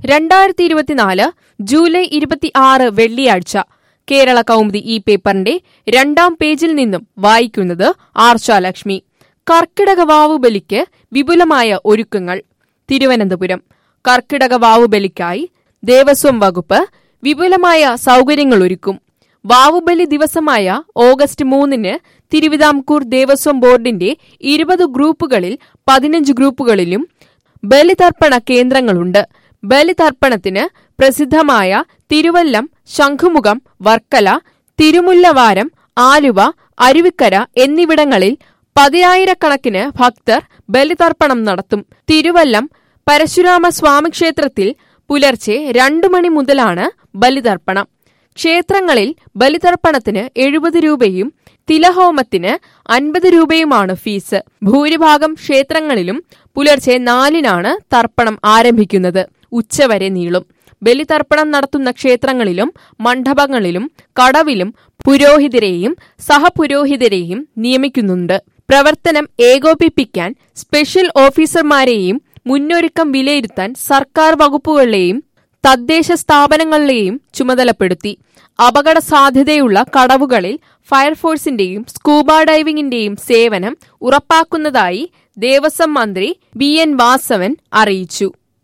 രണ്ടായിരത്തി ഇരുപത്തിനാല് ജൂലൈ ഇരുപത്തി ആറ് വെള്ളിയാഴ്ച കേരള കൗമുദി ഈ പേപ്പറിന്റെ രണ്ടാം പേജിൽ നിന്നും വായിക്കുന്നത് ആർച്ചാലക്ഷ്മി കർക്കിടക വാവുബലിക്ക് വിപുലമായ ഒരുക്കങ്ങൾ തിരുവനന്തപുരം കർക്കിടക വാവുബലിക്കായി ദേവസ്വം വകുപ്പ് വിപുലമായ സൗകര്യങ്ങൾ ഒരുക്കും വാവുബലി ദിവസമായ ഓഗസ്റ്റ് മൂന്നിന് തിരുവിതാംകൂർ ദേവസ്വം ബോർഡിന്റെ ഇരുപത് ഗ്രൂപ്പുകളിൽ പതിനഞ്ച് ഗ്രൂപ്പുകളിലും ബലിതർപ്പണ കേന്ദ്രങ്ങളുണ്ട് ബലിതർപ്പണത്തിന് പ്രസിദ്ധമായ തിരുവല്ലം ശംഖുമുഖം വർക്കല തിരുമുല്ലവാരം ആലുവ അരുവിക്കര എന്നിവിടങ്ങളിൽ പതിനായിരക്കണക്കിന് ഭക്തർ ബലിതർപ്പണം നടത്തും തിരുവല്ലം പരശുരാമ സ്വാമി ക്ഷേത്രത്തിൽ പുലർച്ചെ രണ്ടു മണി മുതലാണ് ബലിതർപ്പണം ക്ഷേത്രങ്ങളിൽ ബലിതർപ്പണത്തിന് എഴുപത് രൂപയും തിലഹോമത്തിന് അൻപത് രൂപയുമാണ് ഫീസ് ഭൂരിഭാഗം ക്ഷേത്രങ്ങളിലും പുലർച്ചെ നാലിനാണ് തർപ്പണം ആരംഭിക്കുന്നത് ഉച്ചവരെ നീളും ബലിതർപ്പണം നടത്തുന്ന ക്ഷേത്രങ്ങളിലും മണ്ഡപങ്ങളിലും കടവിലും പുരോഹിതരെയും സഹപുരോഹിതരെയും നിയമിക്കുന്നുണ്ട് പ്രവർത്തനം ഏകോപിപ്പിക്കാൻ സ്പെഷ്യൽ ഓഫീസർമാരെയും മുന്നൊരുക്കം വിലയിരുത്താൻ സർക്കാർ വകുപ്പുകളിലെയും തദ്ദേശ സ്ഥാപനങ്ങളിലെയും ചുമതലപ്പെടുത്തി അപകട സാധ്യതയുള്ള കടവുകളിൽ ഫയർഫോഴ്സിന്റെയും സ്കൂബ ഡൈവിംഗിന്റെയും സേവനം ഉറപ്പാക്കുന്നതായി ദേവസ്വം മന്ത്രി ബി എൻ വാസവൻ അറിയിച്ചു